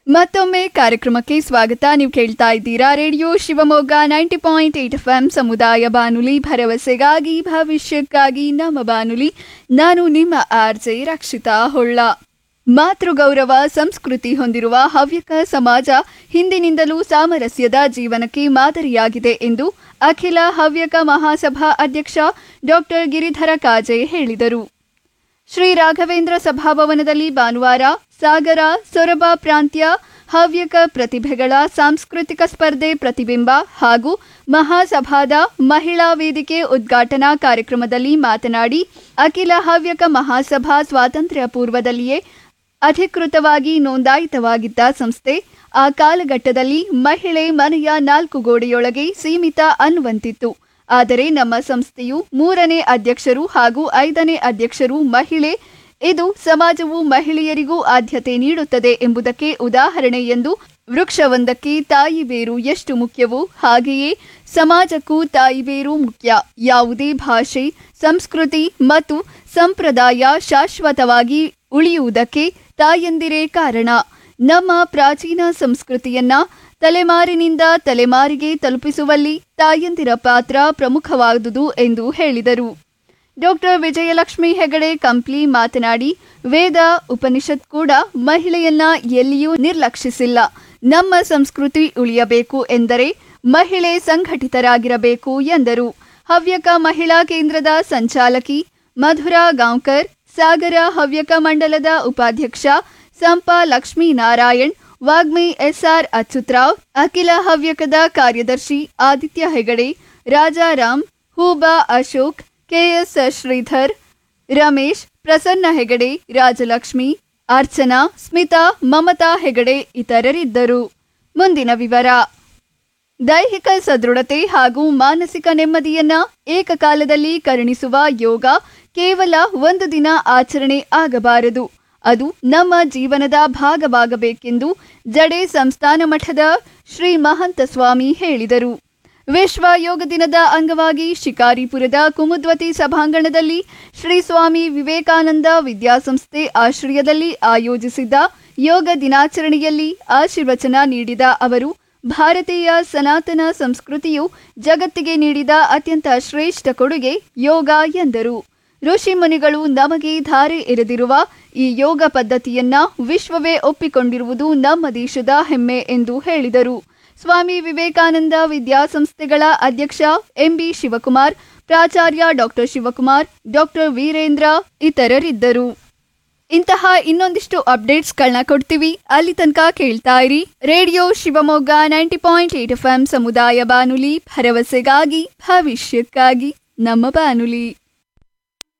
ಮತ್ತೊಮ್ಮೆ ಕಾರ್ಯಕ್ರಮಕ್ಕೆ ಸ್ವಾಗತ ನೀವು ಕೇಳ್ತಾ ಇದ್ದೀರಾ radio Shivamogga ninety point eight F M ಸಮುದಾಯ ಬಾನುಲಿ ಭರವಸೆಗಾಗಿ ಭವಿಷ್ಯಕ್ಕಾಗಿ ನಮ್ಮ ಬಾನುಲಿ ನಾನು ನಿಮ್ಮ ಆರ್ಜೆ ರಕ್ಷಿತಾ ಹೊಳ್ಳ ಮಾತೃಗೌರವ ಸಂಸ್ಕೃತಿ ಹೊಂದಿರುವ ಹವ್ಯಕ ಸಮಾಜ ಹಿಂದಿನಿಂದಲೂ ಸಾಮರಸ್ಯದ ಜೀವನಕ್ಕೆ ಮಾದರಿಯಾಗಿದೆ ಎಂದು ಅಖಿಲ ಹವ್ಯಕ ಮಹಾಸಭಾ ಅಧ್ಯಕ್ಷ ಡಾಕ್ಟರ್ ಗಿರಿಧರ ಕಾಜೆ ಹೇಳಿದರು ಶ್ರೀ ರಾಘವೇಂದ್ರ ಸಭಾಭವನದಲ್ಲಿ ಭಾನುವಾರ ಸಾಗರ ಸೊರಬ ಪ್ರಾಂತ್ಯ ಹವ್ಯಕ ಪ್ರತಿಭೆಗಳ ಸಾಂಸ್ಕೃತಿಕ ಸ್ಪರ್ಧೆ ಪ್ರತಿಬಿಂಬ ಹಾಗೂ ಮಹಾಸಭಾದ ಮಹಿಳಾ ವೇದಿಕೆ ಉದ್ಘಾಟನಾ ಕಾರ್ಯಕ್ರಮದಲ್ಲಿ ಮಾತನಾಡಿ ಅಖಿಲ ಹವ್ಯಕ ಮಹಾಸಭಾ ಸ್ವಾತಂತ್ರ್ಯ ಪೂರ್ವದಲ್ಲಿಯೇ ಅಧಿಕೃತವಾಗಿ ನೋಂದಾಯಿತವಾಗಿದ್ದ ಸಂಸ್ಥೆ ಆ ಕಾಲಘಟ್ಟದಲ್ಲಿ ಮಹಿಳೆ ಮನೆಯ ನಾಲ್ಕು ಗೋಡೆಯೊಳಗೆ ಸೀಮಿತ ಅನ್ನುವಂತಿತ್ತು ಆದರೆ ನಮ್ಮ ಸಂಸ್ಥೆಯು ಮೂರನೇ ಅಧ್ಯಕ್ಷರು ಹಾಗೂ ಐದನೇ ಅಧ್ಯಕ್ಷರು ಮಹಿಳೆ ಇದು ಸಮಾಜವು ಮಹಿಳೆಯರಿಗೂ ಆದ್ಯತೆ ನೀಡುತ್ತದೆ ಎಂಬುದಕ್ಕೆ ಉದಾಹರಣೆ ಎಂದು ವೃಕ್ಷವೊಂದಕ್ಕೆ ತಾಯಿ ಬೇರು ಎಷ್ಟು ಮುಖ್ಯವೋ ಹಾಗೆಯೇ ಸಮಾಜಕ್ಕೂ ತಾಯಿ ಬೇರು ಮುಖ್ಯ ಯಾವುದೇ ಭಾಷೆ ಸಂಸ್ಕೃತಿ ಮತ್ತು ಸಂಪ್ರದಾಯ ಶಾಶ್ವತವಾಗಿ ಉಳಿಯುವುದಕ್ಕೆ ತಾಯಂದಿರೇ ಕಾರಣ ನಮ್ಮ ಪ್ರಾಚೀನ ಸಂಸ್ಕೃತಿಯನ್ನ ತಲೆಮಾರಿನಿಂದ ತಲೆಮಾರಿಗೆ ತಲುಪಿಸುವಲ್ಲಿ ತಾಯಂದಿರ ಪಾತ್ರ ಪ್ರಮುಖವಾದುದು ಎಂದು ಹೇಳಿದರು ಡಾಕ್ಟರ್ ವಿಜಯಲಕ್ಷ್ಮಿ ಹೆಗಡೆ ಕಂಪ್ಲಿ ಮಾತನಾಡಿ ವೇದ ಉಪನಿಷತ್ ಕೂಡ ಮಹಿಳೆಯನ್ನ ಎಲ್ಲಿಯೂ ನಿರ್ಲಕ್ಷಿಸಿಲ್ಲ ನಮ್ಮ ಸಂಸ್ಕೃತಿ ಉಳಿಯಬೇಕು ಎಂದರೆ ಮಹಿಳೆ ಸಂಘಟಿತರಾಗಿರಬೇಕು ಎಂದರು ಹವ್ಯಕ ಮಹಿಳಾ ಕೇಂದ್ರದ ಸಂಚಾಲಕಿ ಮಧುರಾ ಗಾಂವ್ಕರ್ ಸಾಗರ ಹವ್ಯಕ ಮಂಡಲದ ಉಪಾಧ್ಯಕ್ಷ ಸಂಪಾ ಲಕ್ಷ್ಮೀನಾರಾಯಣ್ ವಾಗ್ಮಿ ಎಸ್ಆರ್ ಅಚ್ಯುತ್ರಾವ್ ಅಖಿಲ ಹವ್ಯಕದ ಕಾರ್ಯದರ್ಶಿ ಆದಿತ್ಯ ಹೆಗಡೆ ರಾಜಾರಾಮ್ ಹೂಬಾ ಅಶೋಕ್ ಕೆಎಸ್ ಶ್ರೀಧರ್ ರಮೇಶ್ ಪ್ರಸನ್ನ ಹೆಗಡೆ ರಾಜಲಕ್ಷ್ಮಿ ಅರ್ಚನಾ ಸ್ಮಿತಾ ಮಮತಾ ಹೆಗಡೆ ಇತರರಿದ್ದರು ಮುಂದಿನ ವಿವರ ದೈಹಿಕ ಸದೃಢತೆ ಹಾಗೂ ಮಾನಸಿಕ ನೆಮ್ಮದಿಯನ್ನ ಏಕಕಾಲದಲ್ಲಿ ಕರುಣಿಸುವ ಯೋಗ ಕೇವಲ ಒಂದು ದಿನ ಆಚರಣೆ ಆಗಬಾರದು ಅದು ನಮ್ಮ ಜೀವನದ ಭಾಗವಾಗಬೇಕೆಂದು ಜಡೆ ಸಂಸ್ಥಾನ ಮಠದ ಶ್ರೀ ಮಹಂತ ಸ್ವಾಮಿ ಹೇಳಿದರು ವಿಶ್ವ ಯೋಗ ದಿನದ ಅಂಗವಾಗಿ ಶಿಕಾರಿಪುರದ ಕುಮುದ್ವತಿ ಸಭಾಂಗಣದಲ್ಲಿ ಶ್ರೀ ಸ್ವಾಮಿ ವಿವೇಕಾನಂದ ವಿದ್ಯಾಸಂಸ್ಥೆ ಆಶ್ರಯದಲ್ಲಿ ಆಯೋಜಿಸಿದ್ದ ಯೋಗ ದಿನಾಚರಣೆಯಲ್ಲಿ ಆಶೀರ್ವಚನ ನೀಡಿದ ಅವರು ಭಾರತೀಯ ಸನಾತನ ಸಂಸ್ಕೃತಿಯು ಜಗತ್ತಿಗೆ ನೀಡಿದ ಅತ್ಯಂತ ಶ್ರೇಷ್ಠ ಕೊಡುಗೆ ಯೋಗ ಎಂದರು ಋಷಿ ಮುನಿಗಳು ನಮಗೆ ಧಾರೆ ಎರೆದಿರುವ ಈ ಯೋಗ ಪದ್ಧತಿಯನ್ನ ವಿಶ್ವವೇ ಒಪ್ಪಿಕೊಂಡಿರುವುದು ನಮ್ಮ ದೇಶದ ಹೆಮ್ಮೆ ಎಂದು ಹೇಳಿದರು ಸ್ವಾಮಿ ವಿವೇಕಾನಂದ ವಿದ್ಯಾಸಂಸ್ಥೆಗಳ ಅಧ್ಯಕ್ಷ ಎಂಬಿ ಶಿವಕುಮಾರ್ ಪ್ರಾಚಾರ್ಯ ಡಾಕ್ಟರ್ ಶಿವಕುಮಾರ್ ಡಾಕ್ಟರ್ ವೀರೇಂದ್ರ ಇತರರಿದ್ದರು ಇಂತಹ ಇನ್ನೊಂದಿಷ್ಟು ಅಪ್ಡೇಟ್ಸ್ಗಳನ್ನ ಕೊಡ್ತೀವಿ ಅಲ್ಲಿ ತನಕ ಕೇಳ್ತಾ ಇರಿ radio Shivamogga ninety point eight F M ಸಮುದಾಯ ಬಾನುಲಿ ಭರವಸೆಗಾಗಿ ಭವಿಷ್ಯಕ್ಕಾಗಿ ನಮ್ಮ ಬಾನುಲಿ